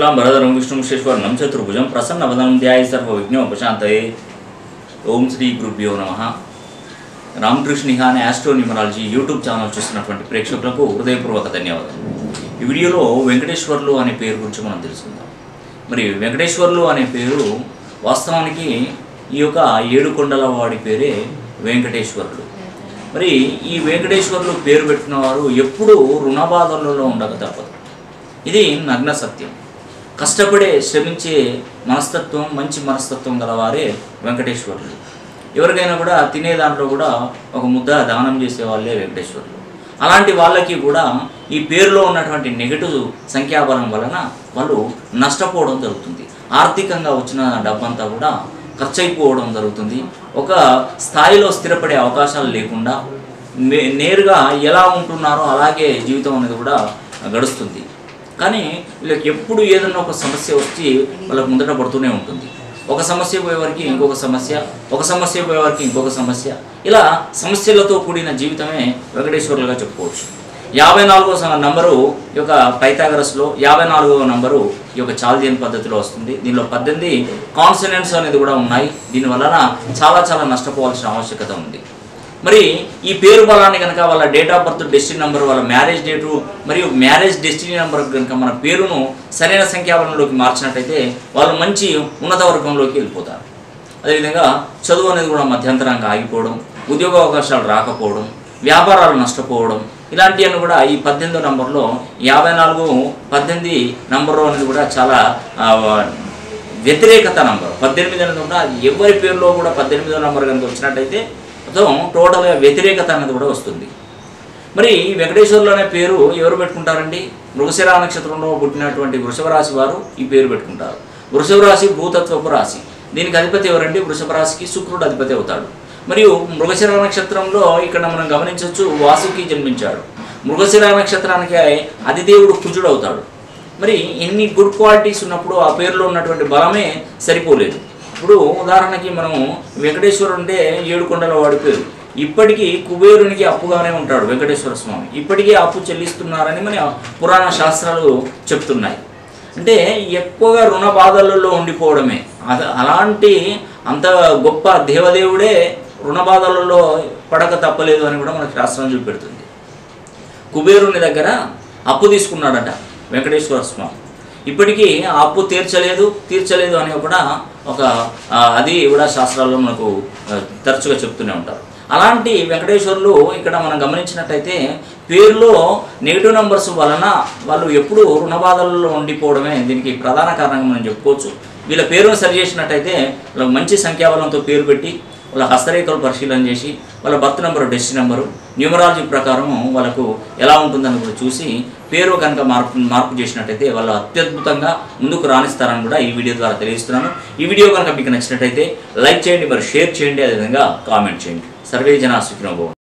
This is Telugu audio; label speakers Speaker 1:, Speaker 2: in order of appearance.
Speaker 1: శుక్లాం భరధరం విష్ణుశేశ్వరణం చతుర్భుజం ప్రసన్నవదనం ధ్యాయ సర్వ విఘ్నోపశాంతయే ఓం శ్రీ గురుభ్యో నమ రామకృష్ణ నిహాన్ ఆస్ట్రో న్యూమరాలజీ యూట్యూబ్ ఛానల్ చూస్తున్నటువంటి ప్రేక్షకులకు హృదయపూర్వక ధన్యవాదాలు ఈ వీడియోలో వెంకటేశ్వర్లు అనే పేరు గురించి మనం తెలుసుకుందాం మరి వెంకటేశ్వర్లు అనే పేరు వాస్తవానికి ఈ యొక్క ఏడు కొండల వాడి పేరే వెంకటేశ్వరుడు మరి ఈ వెంకటేశ్వర్లు పేరు పెట్టిన వారు ఎప్పుడూ రుణబాధలలో ఉండక తప్పదు ఇది నగ్న సత్యం కష్టపడే శ్రమించే మనస్తత్వం మంచి మనస్తత్వం గలవారే వెంకటేశ్వరులు ఎవరికైనా కూడా తినే దాంట్లో కూడా ఒక ముద్ద దానం చేసే వాళ్ళే వెంకటేశ్వరులు అలాంటి వాళ్ళకి కూడా ఈ పేరులో ఉన్నటువంటి నెగటివ్ సంఖ్యాబలం వలన వాళ్ళు నష్టపోవడం జరుగుతుంది ఆర్థికంగా వచ్చిన డబ్బంతా కూడా ఖర్చు అయిపోవడం జరుగుతుంది ఒక స్థాయిలో స్థిరపడే అవకాశాలు లేకుండా నే- నేరుగా ఎలా ఉంటున్నారో అలాగే జీవితం అనేది కూడా గడుస్తుంది కానీ వీళ్ళకి ఎప్పుడు ఏదన్నా ఒక సమస్య వచ్చి వాళ్ళకి ముందట పడుతూనే ఉంటుంది ఒక సమస్య పోయేవారికి ఇంకొక సమస్య ఒక సమస్య పోయేవారికి ఇంకొక సమస్య ఇలా సమస్యలతో కూడిన జీవితమే వెంకటేశ్వరులుగా చెప్పుకోవచ్చు యాభై నాలుగో స- నంబరు ఈ యొక్క పైథాగరస్లో యాభై నాలుగవ నంబరు ఈ యొక్క చాల్దియన్ పద్ధతిలో వస్తుంది దీనిలో పద్దెనిమిది కాన్సనెంట్స్ అనేది కూడా ఉన్నాయి దీని వలన చాలా చాలా నష్టపోవాల్సిన ఆవశ్యకత ఉంది మరి ఈ పేరు బలాన్ని కనుక వాళ్ళ date of birth destiny number వాళ్ళ మ్యారేజ్ డేటు మరియు మ్యారేజ్ డెస్టినీ నెంబర్ కనుక మన పేరును సరైన సంఖ్యాబలంలోకి మార్చినట్టయితే వాళ్ళు మంచి ఉన్నత వర్గంలోకి వెళ్ళిపోతారు అదేవిధంగా చదువు అనేది కూడా మధ్యంతరంగా ఆగిపోవడం ఉద్యోగ అవకాశాలు రాకపోవడం వ్యాపారాలు నష్టపోవడం ఇలాంటివన్నీ కూడా ఈ పద్దెనిమిదో నంబర్లో యాభై నాలుగు పద్దెనిమిది నంబర్లో అనేది కూడా చాలా ఆ, వ్యతిరేకత నంబర్ పద్దెనిమిది అనేది కూడా ఎవరి పేరులో కూడా పద్దెనిమిదో నంబర్ కనుక వచ్చినట్టయితే మొత్తం టోటల్గా వ్యతిరేకత అనేది కూడా వస్తుంది మరి ఈ వెంకటేశ్వర్లు అనే పేరు ఎవరు పెట్టుకుంటారండి మృగశిర నక్షత్రంలో పుట్టినటువంటి వృషభ రాశి వారు ఈ పేరు పెట్టుకుంటారు వృషభ రాశి భూతత్వపు రాశి దీనికి అధిపతి ఎవరండి వృషభ రాశికి శుక్రుడు అధిపతి అవుతాడు మరియు మృగశిర నక్షత్రంలో ఇక్కడ మనం గమనించవచ్చు వాసుకి జన్మించాడు మృగశిర నక్షత్రానికి అధిదేవుడు కుజుడు అవుతాడు మరి ఎన్ని గుడ్ క్వాలిటీస్ ఉన్నప్పుడు ఆ పేరులో ఉన్నటువంటి బలమే సరిపోలేదు ఇప్పుడు ఉదాహరణకి మనం వెంకటేశ్వరుడు అంటే ఏడు కొండల వాడి పేరు ఇప్పటికీ కుబేరునికి అప్పుగానే ఉంటాడు వెంకటేశ్వర స్వామి ఇప్పటికీ అప్పు చెల్లిస్తున్నారని మన పురాణ శాస్త్రాలు చెప్తున్నాయి అంటే ఎక్కువగా రుణ బాధలలో ఉండిపోవడమే అద అలాంటి అంత గొప్ప దేవదేవుడే రుణ బాధలలో పడక తప్పలేదు అని కూడా మనకు శాస్త్రం చూపెడుతుంది కుబేరుని దగ్గర అప్పు తీసుకున్నాడట వెంకటేశ్వర స్వామి ఇప్పటికీ ఆ అప్పు తీర్చలేదు తీర్చలేదు అని కూడా ఒక ఆ, అది కూడా శాస్త్రాల్లో మనకు ఆ, తరచుగా చెప్తూనే ఉంటారు అలాంటి వెంకటేశ్వర్లు ఇక్కడ మనం గమనించినట్టయితే పేరులో నెగిటివ్ నెంబర్స్ వలన వాళ్ళు ఎప్పుడూ రుణబాధలలో ఉండిపోవడమే దీనికి ప్రధాన కారణంగా మనం చెప్పుకోవచ్చు వీళ్ళ పేరును సరి చేసినట్టయితే వాళ్ళకి మంచి సంఖ్యాబలంతో పేరు పెట్టి వాళ్ళ హస్తరేఖలు పరిశీలన చేసి వాళ్ళ birth number destiny number numerology ప్రకారం వాళ్ళకు ఎలా ఉంటుందని కూడా చూసి పేరు కనుక మార్పు మార్పు చేసినట్టయితే వాళ్ళు అత్యద్భుతంగా ముందుకు రాణిస్తారని కూడా ఈ వీడియో ద్వారా తెలియజేస్తున్నాను ఈ వీడియో కనుక మీకు నచ్చినట్టయితే లైక్ చేయండి మరి షేర్ చేయండి అదేవిధంగా కామెంట్ చేయండి సర్వే జనా సుఖినోభవం